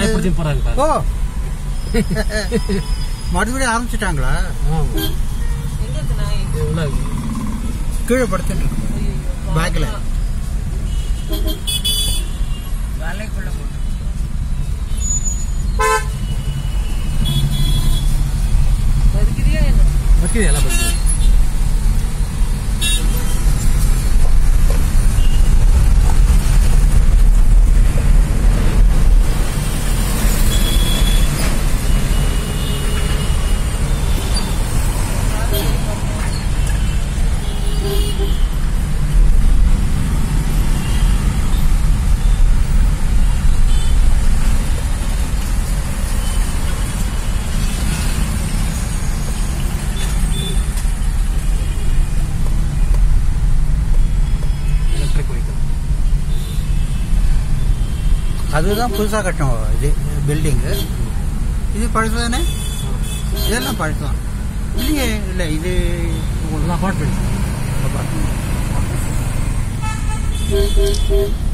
எப்படி போறாங்க ஓ மறுபடியும் ஆரம்பிச்சிட்டாங்களா ஆமா எங்க இருக்கு நாய் இது உள்ள கீழே படுத்துட்டு இருக்கு ஐயோ பேக்ல வேலைக்குள்ள போட்டு வருகிறியா என்ன வைக்கிறது எல்லாம் பத்தி எலக்ட்ரிக் வெஹிக்கிள் அதுதான் புதுசாக கட்டணும் இது பில்டிங்கு இது பழசு தானே இதெல்லாம் பழசம் இல்லையே இல்லை இது அப்பார்ட்மெண்ட் apartment.